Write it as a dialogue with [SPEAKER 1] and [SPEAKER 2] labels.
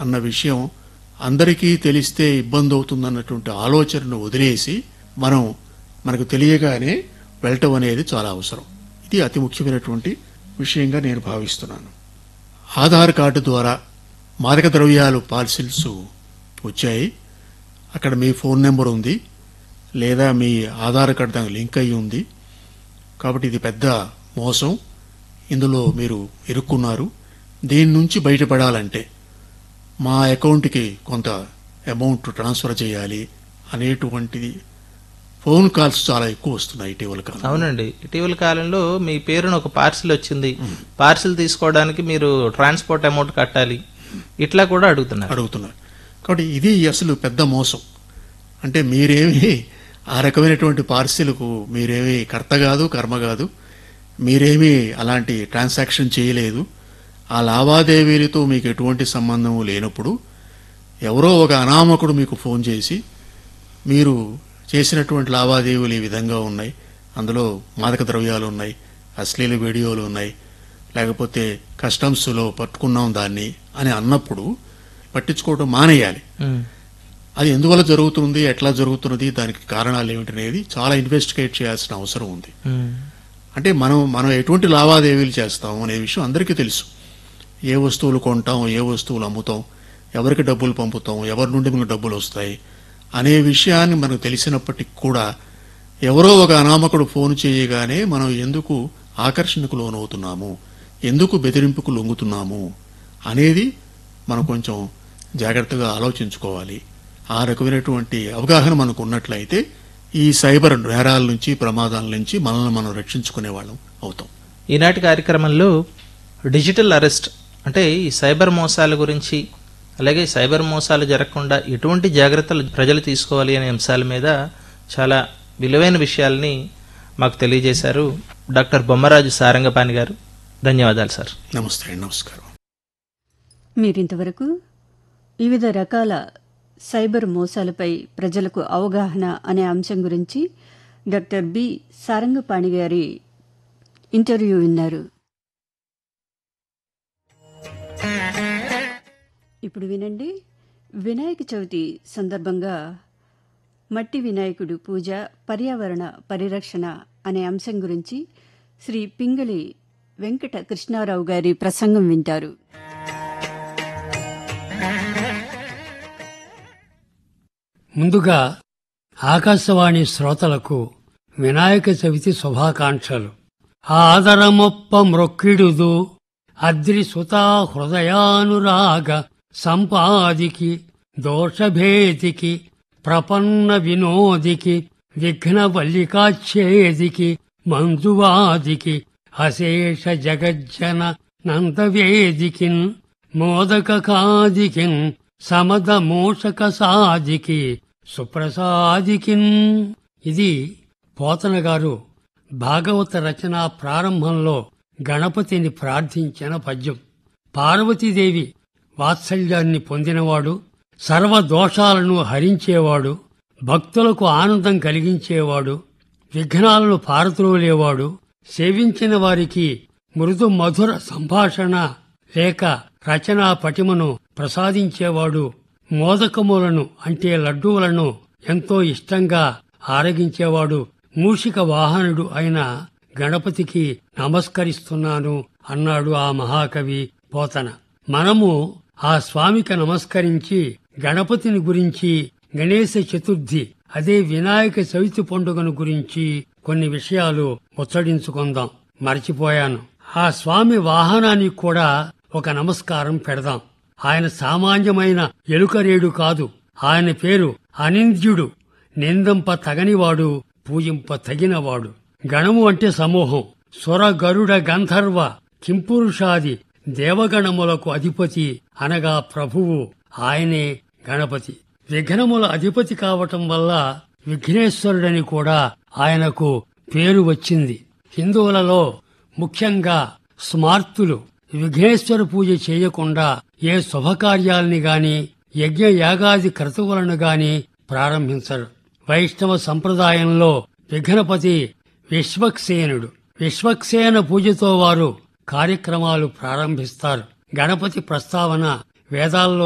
[SPEAKER 1] అన్న విషయం అందరికీ తెలిస్తే ఇబ్బంది అవుతుందన్నటువంటి ఆలోచనను వదిలేసి మనం మనకు తెలియగానే వెళ్ళటం అనేది చాలా అవసరం ఇది అతి ముఖ్యమైనటువంటి విషయంగా నేను భావిస్తున్నాను ఆధార్ కార్డు ద్వారా మాదక ద్రవ్యాలు పార్సిల్స్ వచ్చాయి అక్కడ మీ ఫోన్ నెంబర్ ఉంది లేదా మీ ఆధార్ కార్డు దానికి లింక్ అయి ఉంది కాబట్టి ఇది పెద్ద మోసం ఇందులో మీరు ఇరుక్కున్నారు దీని నుంచి బయటపడాలంటే మా అకౌంట్కి కొంత అమౌంట్ ట్రాన్స్ఫర్ చేయాలి అనేటువంటిది ఫోన్ కాల్స్ చాలా ఎక్కువ వస్తున్నాయి ఇటీవల కాలం
[SPEAKER 2] అవునండి ఇటీవల కాలంలో మీ పేరున ఒక పార్సిల్ వచ్చింది పార్సిల్ తీసుకోవడానికి మీరు ట్రాన్స్పోర్ట్ అమౌంట్ కట్టాలి ఇట్లా కూడా అడుగుతున్నారు
[SPEAKER 1] అడుగుతున్నారు కాబట్టి ఇది అసలు పెద్ద మోసం అంటే మీరేమి ఆ రకమైనటువంటి పార్సిల్కు మీరేమి కర్త కాదు కర్మ కాదు మీరేమి అలాంటి ట్రాన్సాక్షన్ చేయలేదు ఆ లావాదేవీలతో మీకు ఎటువంటి సంబంధం లేనప్పుడు ఎవరో ఒక అనామకుడు మీకు ఫోన్ చేసి మీరు చేసినటువంటి లావాదేవీలు ఈ విధంగా ఉన్నాయి అందులో మాదక ద్రవ్యాలు ఉన్నాయి అశ్లీల వీడియోలు ఉన్నాయి లేకపోతే కస్టమ్స్లో పట్టుకున్నాం దాన్ని అని అన్నప్పుడు పట్టించుకోవడం మానేయాలి
[SPEAKER 2] ఉమ్.
[SPEAKER 1] అది ఎందువల్ల జరుగుతుంది ఎట్లా జరుగుతున్నది దానికి కారణాలు ఏమిటనేది చాలా ఇన్వెస్టిగేట్ చేయాల్సిన అవసరం ఉంది
[SPEAKER 2] ఉమ్.
[SPEAKER 1] అంటే మనం మనం ఎటువంటి లావాదేవీలు చేస్తాం అనే విషయం అందరికీ తెలుసు ఏ వస్తువులు కొంటాం ఏ వస్తువులు అమ్ముతాం ఎవరికి డబ్బులు పంపుతాం ఎవరి నుండి మనకు డబ్బులు వస్తాయి అనే విషయాన్ని మనకు తెలిసినప్పటికీ కూడా ఎవరో ఒక అనామకుడు ఫోన్ చేయగానే మనం ఎందుకు ఆకర్షణకు లోనవుతున్నాము ఎందుకు బెదిరింపుకు లొంగుతున్నాము అనేది మనం కొంచెం జాగ్రత్తగా ఆలోచించుకోవాలి ఆ రకమైనటువంటి అవగాహన మనకు ఉన్నట్లయితే ఈ సైబర్ నేరాల నుంచి ప్రమాదాల నుంచి మనల్ని మనం రక్షించుకునే వాళ్ళం అవుతాం
[SPEAKER 2] ఈనాటి కార్యక్రమంలో డిజిటల్ అరెస్ట్ అంటే ఈ సైబర్ మోసాల గురించి అలాగే సైబర్ మోసాలు జరగకుండా ఎటువంటి జాగ్రత్తలు ప్రజలు తీసుకోవాలి అనే అంశాల మీద చాలా విలువైన విషయాల్ని మాకు తెలియజేశారు డాక్టర్ బొమ్మరాజు సారంగపాణి గారు ధన్యవాదాలు సార్
[SPEAKER 1] నమస్తే అండి నమస్కారం
[SPEAKER 3] మీరింతవరకు వివిధ రకాల సైబర్ మోసాలపై ప్రజలకు అవగాహన అనే అంశం గురించి డాక్టర్ బి సారంగపాణి గారి ఇంటర్వ్యూ విన్నారు ఇప్పుడు వినండి వినాయక చవితి సందర్భంగా మట్టి వినాయకుడు పూజ పర్యావరణ పరిరక్షణ అనే అంశం గురించి శ్రీ పింగళి వెంకట కృష్ణారావు గారి ప్రసంగం వింటారు
[SPEAKER 4] ముందుగా ఆకాశవాణి శ్రోతలకు వినాయక చవితి శుభాకాంక్షలు ఆదరమొప్ప మ్రొక్కిడుదు అద్రి సుతా హృదయానురాగ సంపాదికి దోషభేదికి ప్రపన్న వినోదికి విఘ్న వల్లికాచ్ఛేదికి మంజువాదికి అశేష జగజ్జన నందవేదికిన్ మోదకకాదికిన్ సమద మూషక సాదికి సుప్రసాదికిన్ ఇది పోతన గారు భాగవత రచన ప్రారంభంలో గణపతిని ప్రార్థించిన పద్యం పార్వతీదేవి వాత్సల్యాన్ని పొందినవాడు సర్వ దోషాలను హరించేవాడు భక్తులకు ఆనందం కలిగించేవాడు విఘ్నాలను పారద్రోలేవాడు సేవించిన వారికి మృదు మధుర సంభాషణ లేక రచనా పటిమను ప్రసాదించేవాడు మోదకములను అంటే లడ్డూలను ఎంతో ఇష్టంగా ఆరగించేవాడు మూషిక వాహనుడు అయిన గణపతికి నమస్కరిస్తున్నాను అన్నాడు ఆ మహాకవి పోతన మనము ఆ స్వామికి నమస్కరించి గణపతిని గురించి గణేశ చతుర్థి అదే వినాయక చవితి పండుగను గురించి కొన్ని విషయాలు ముచ్చడించుకుందాం మర్చిపోయాను ఆ స్వామి వాహనానికి కూడా ఒక నమస్కారం పెడదాం ఆయన సామాన్యమైన ఎలుకరేడు కాదు ఆయన పేరు అనింద్యుడు నిందంప తగనివాడు పూజింప తగినవాడు గణము అంటే సమూహం సుర గరుడ గంధర్వ కింపురుషాది దేవగణములకు అధిపతి అనగా ప్రభువు ఆయనే గణపతి విఘ్నముల అధిపతి కావటం వల్ల విఘ్నేశ్వరుడని కూడా ఆయనకు పేరు వచ్చింది హిందువులలో ముఖ్యంగా స్మార్తులు విఘ్నేశ్వర పూజ చేయకుండా ఏ శుభకార్యాల్ని గాని యజ్ఞ యాగాది క్రతువులను గాని ప్రారంభించరు వైష్ణవ సంప్రదాయంలో విఘ్నపతి విశ్వక్సేనుడు విశ్వక్సేన పూజతో వారు కార్యక్రమాలు ప్రారంభిస్తారు గణపతి ప్రస్తావన వేదాల్లో